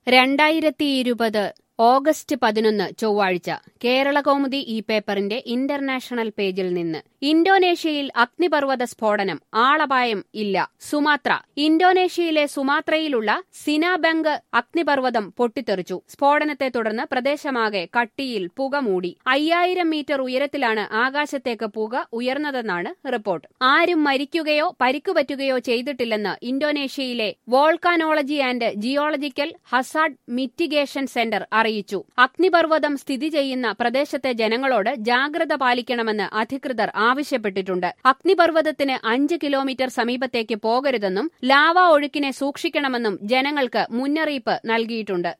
രണ്ടായിരത്തി ഇരുപത് ഓഗസ്റ്റ് പതിനൊന്ന് ചൊവ്വാഴ്ച കേരളകൗമുദി ഈ പേപ്പറിന്റെ ഇന്റർനാഷണൽ പേജിൽ നിന്ന് ഇന്തോനേഷ്യയിൽ അഗ്നിപർവ്വത സ്ഫോടനം ആളപായം ഇല്ല സുമാത്ര ഇന്തോനേഷ്യയിലെ സുമാത്രയിലുള്ള സിനാബംഗ് അഗ്നിപർവ്വതം പൊട്ടിത്തെറിച്ചു സ്ഫോടനത്തെ തുടർന്ന് പ്രദേശമാകെ കട്ടിയിൽ പുക മൂടി അയ്യായിരം മീറ്റർ ഉയരത്തിലാണ് ആകാശത്തേക്ക് പുക ഉയർന്നതെന്നാണ് റിപ്പോർട്ട് ആരും മരിക്കുകയോ പരിക്കുപറ്റുകയോ ചെയ്തിട്ടില്ലെന്ന് ഇന്തോനേഷ്യയിലെ volcanology and geological hazard mitigation center അറിയിച്ചു അഗ്നിപർവ്വതം സ്ഥിതി ചെയ്യുന്ന പ്രദേശത്തെ ജനങ്ങളോട് ജാഗ്രത പാലിക്കണമെന്ന് അധികൃതർ ആവശ്യപ്പെട്ടിട്ടുണ്ട് അഗ്നിപർവ്വതത്തിന് അഞ്ച് കിലോമീറ്റർ സമീപത്തേക്ക് പോകരുതെന്നും ലാവ ഒഴുക്കിനെ സൂക്ഷിക്കണമെന്നും ജനങ്ങൾക്ക് മുന്നറിയിപ്പ് നൽകിയിട്ടുണ്ട്